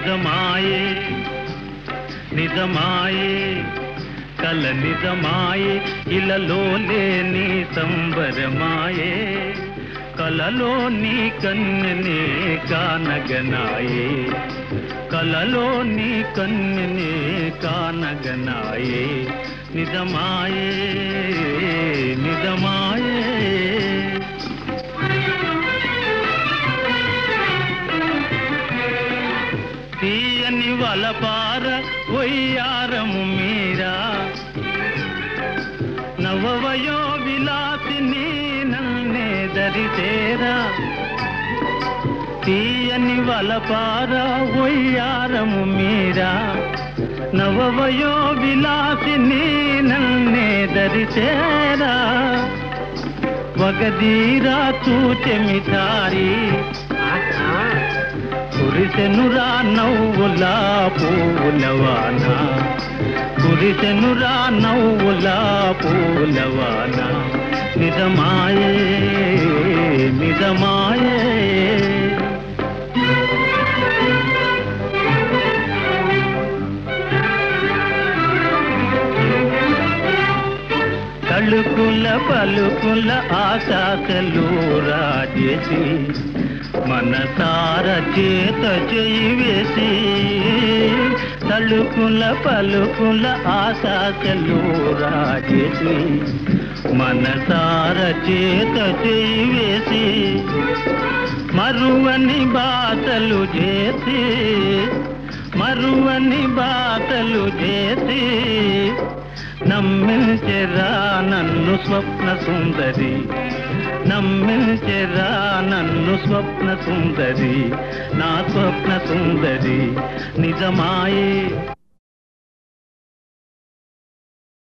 నిజమాయే నిజమాయే కల నిజమాయే ఇలలో లేని సంబరమాయే కలలో నీ కన్నెనే కానగనాయే కలలో నీ కన్నెనే కానగనాయే నిజమాయే నిజమాయే తీయని వలపార వయ్యారము మీరా నవవయో విలాసిని నన్నే దరితేరా తీయని వలపార వయ్యారము మీరా నవవయో విలాసిని నన్నే దరితేరా వగదీరా చూచెమిటారి కురిసెనురా నవ్వులా పూలవాన కురిసెనురా నవ్వులా పూలవాన నిజమాయే నిజమాయే తళుకుల పలుకుల ఆశాసలు రాజేసి మనసార చేత చేయి వేసి తళుకుల పలుకుల ఆశాసలు రాజేసి మనసార చేత చేయి వేసి మరువని బాటలు చేసి మరువని బాటలు చేసి నమ్మించెరా నన్ను స్వప్న సుందరి నమ్మించెరా నన్ను స్వప్న సుందరి నా స్వప్న సుందరి నిజమాయే